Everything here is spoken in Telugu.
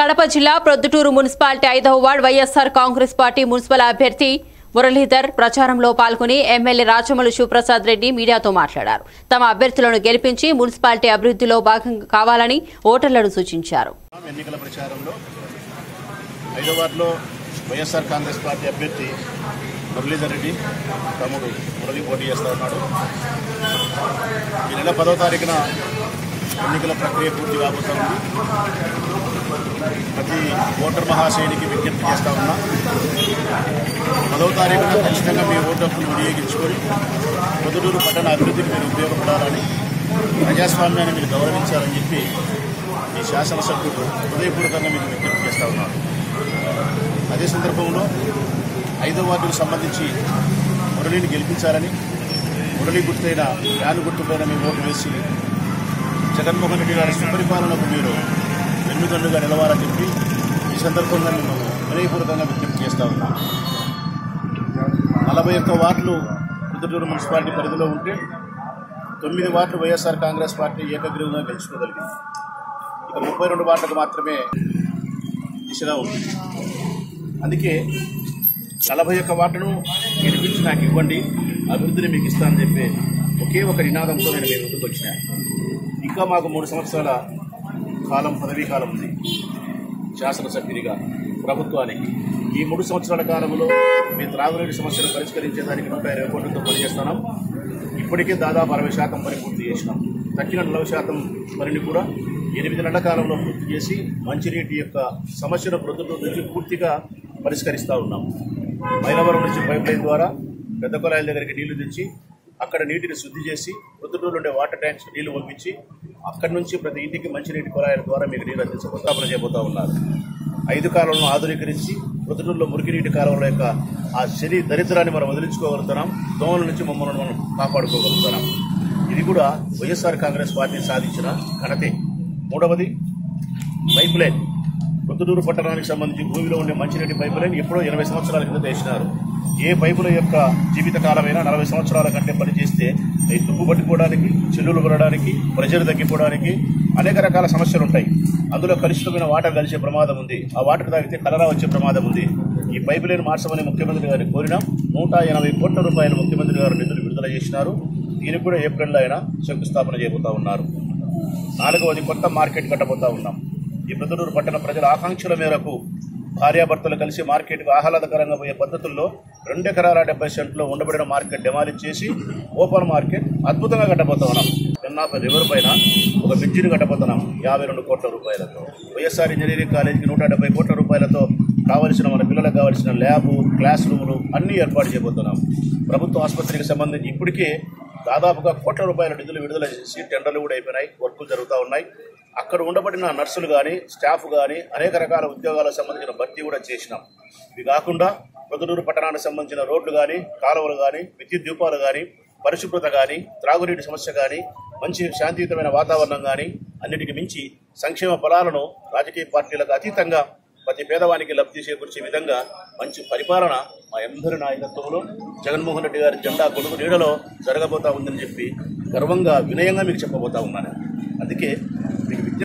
కడప జిల్లా ప్రొద్దుటూరు మున్సిపాలిటీ ఐదవ ward YSR Congress party municipal అభ్యర్థి మురళీధర్ ప్రచారంలో పాల్గొని ఎమ్మెల్యే రాచమల్లు శివప్రసాద్ రెడ్డి మీడియాతో మాట్లాడారు తమ అభ్యర్థులను గెలిపించి మున్సిపాలిటీ అభివృద్ధిలో భాగం కావాలని ఓటర్లను సూచించారు ఎన్నికల ప్రచారంలో ఐదో వార్డులో వైఎస్ఆర్ కాంగ్రెస్ పార్టీ అభ్యర్థి మురళీధర్ రెడ్డి తమ్ముడు మురళి పోటీ చేస్తా ఉన్నాడు ఈ నెల పదో తారీఖున ఎన్నికల ప్రక్రియ పూర్తి కాబోతుంది ప్రతి ఓటర్ మహాశయునికి విజ్ఞప్తి చేస్తా ఉన్నా పదో తారీఖున ఖచ్చితంగా మీ ఓటు హక్కును వినియోగించుకొని పొద్దుటూరు పట్టణ అభివృద్ధికి మీరు ఉపయోగపడాలని ప్రజాస్వామ్యాన్ని మీరు గౌరవించాలని చెప్పి ఈ శాసనసభ్యుడు హృదయపూర్వకంగా మీకు విజ్ఞప్తి చేస్తా ఉన్నారు అదే సందర్భంలో ఐదో వార్డుకు సంబంధించి మురళిని గెలిపించాలని మురళి గుర్తైన యాను గుర్తుపైన మీ ఓటు వేసి జగన్మోహన్ రెడ్డి గారి సుపరిపాలనకు మీరు వెన్నుదన్నుగా నిలవాలని చెప్పి ఈ సందర్భంగా మేము హృదయపూర్వకంగా విజ్ఞప్తి చేస్తా ఉన్నాం నలభై ఒక్క వార్డులు రుద్రటూరు మున్సిపాలిటీ పరిధిలో ఉంటే తొమ్మిది వార్డులు వైఎస్ఆర్ కాంగ్రెస్ పార్టీ ఏకగ్రీవంగా గెలుచుకోగలిగింది ఇక ముప్పై రెండు వార్డులకు మాత్రమే దిశగా ఉంది అందుకే నలభై ఒక్క వార్డును గెలిపించి నాకు ఇవ్వండి అభివృద్ధిని మీకు ఇస్తానని చెప్పి ఒకే ఒక నినాదంతో నేను మీ ముందుకు వచ్చిన ఇంకా మాకు మూడు సంవత్సరాల కాలం పదవీ కాలం ఉంది శాసనసభ్యునిగా ప్రభుత్వానికి ఈ మూడు సంవత్సరాల కాలంలో మీ త్రాగునీటి సమస్యను పరిష్కరించేదానికి నూట ఇరవై కోట్లతో పనిచేస్తున్నాం ఇప్పటికే దాదాపు అరవై శాతం పని పూర్తి చేసినాం తక్కిన నలభై శాతం పనిని కూడా ఎనిమిది నెలల కాలంలో పూర్తి చేసి మంచినీటి యొక్క సమస్యను ప్రొద్దుటూరు నుంచి పూర్తిగా పరిష్కరిస్తూ ఉన్నాం మైలవరం నుంచి పైప్ లైన్ ద్వారా పెద్ద కొలాయిల దగ్గరికి నీళ్లు తెచ్చి అక్కడ నీటిని శుద్ధి చేసి ప్రొద్దుటూరు ఉండే వాటర్ ట్యాంక్స్ నీళ్లు పంపించి అక్కడి నుంచి ప్రతి ఇంటికి మంచినీటి కొలాయిల ద్వారా మీకు నీరు అందించబోతాపన చేయబోతా ఉన్నారు ఐదు కాలువలను ఆధునీకరించి ప్రొద్దుటూరులో మురికినీటి కాలువల యొక్క ఆ శని దరిద్రాన్ని మనం వదిలించుకోగలుగుతున్నాం దోమల నుంచి మమ్మల్ని మనం కాపాడుకోగలుగుతున్నాం ఇది కూడా వైఎస్ఆర్ కాంగ్రెస్ పార్టీ సాధించిన ఘనతే మూడవది పైప్ లైన్ ప్రొద్దుటూరు పట్టణానికి సంబంధించి భూమిలో ఉండే మంచినీటి పైపు లైన్ ఎప్పుడో ఎనభై సంవత్సరాల కింద వేసినారు ఏ పైపుల యొక్క జీవిత కాలమైనా నలభై సంవత్సరాల కంటే పనిచేస్తే ఈ తుప్పు పట్టుకోవడానికి చెల్లులు కొనడానికి ప్రెషర్ తగ్గిపోవడానికి అనేక రకాల సమస్యలు ఉంటాయి అందులో కలుషితమైన వాటర్ కలిసే ప్రమాదం ఉంది ఆ వాటర్ తాగితే కలరా వచ్చే ప్రమాదం ఉంది ఈ పైపు లైన్ మార్చమని ముఖ్యమంత్రి గారిని కోరినాం నూట ఎనభై కోట్ల రూపాయలు ముఖ్యమంత్రి గారు నిధులు విడుదల చేసినారు దీనికి కూడా ఏప్రిల్లో ఆయన శంకుస్థాపన చేయబోతా ఉన్నారు నాలుగవది కొత్త మార్కెట్ కట్టబోతా ఉన్నాం ఈ ప్రొద్దుటూరు పట్టణ ప్రజల ఆకాంక్షల మేరకు భార్యాభర్తలు కలిసి మార్కెట్కు ఆహ్లాదకరంగా పోయే పద్ధతుల్లో రెండు ఎకరాల డెబ్బై సెంట్లో ఉండబడిన మార్కెట్ డెమాలిష్ చేసి ఓపెన్ మార్కెట్ అద్భుతంగా కట్టబోతా ఉన్నాం ఎన్నాప రివర్ పైన ఒక బ్రిడ్జిని కట్టబోతున్నాం యాభై రెండు కోట్ల రూపాయలతో వైఎస్ఆర్ ఇంజనీరింగ్ కాలేజీకి నూట డెబ్బై కోట్ల రూపాయలతో కావలసిన మన పిల్లలకు కావలసిన ల్యాబు క్లాస్ రూములు అన్నీ ఏర్పాటు చేయబోతున్నాం ప్రభుత్వ ఆసుపత్రికి సంబంధించి ఇప్పటికే దాదాపుగా కోట్ల రూపాయల నిధులు విడుదల చేసి టెండర్లు కూడా అయిపోయినాయి వర్కులు జరుగుతూ ఉన్నాయి అక్కడ ఉండబడిన నర్సులు కానీ స్టాఫ్ కానీ అనేక రకాల ఉద్యోగాలకు సంబంధించిన భర్తీ కూడా చేసినాం ఇవి కాకుండా ప్రొద్దుటూరు పట్టణానికి సంబంధించిన రోడ్లు కానీ కాలువలు కానీ విద్యుత్ దీపాలు కానీ పరిశుభ్రత కానీ త్రాగునీటి సమస్య కానీ మంచి శాంతియుతమైన వాతావరణం కానీ అన్నిటికి మించి సంక్షేమ ఫలాలను రాజకీయ పార్టీలకు అతీతంగా ప్రతి పేదవానికి లబ్ధి చేకూర్చే విధంగా మంచి పరిపాలన మా అందరి నాయకత్వంలో జగన్మోహన్ రెడ్డి గారి జెండా కొడుకు నీడలో జరగబోతా ఉందని చెప్పి గర్వంగా వినయంగా మీకు చెప్పబోతా ఉన్నాను అందుకే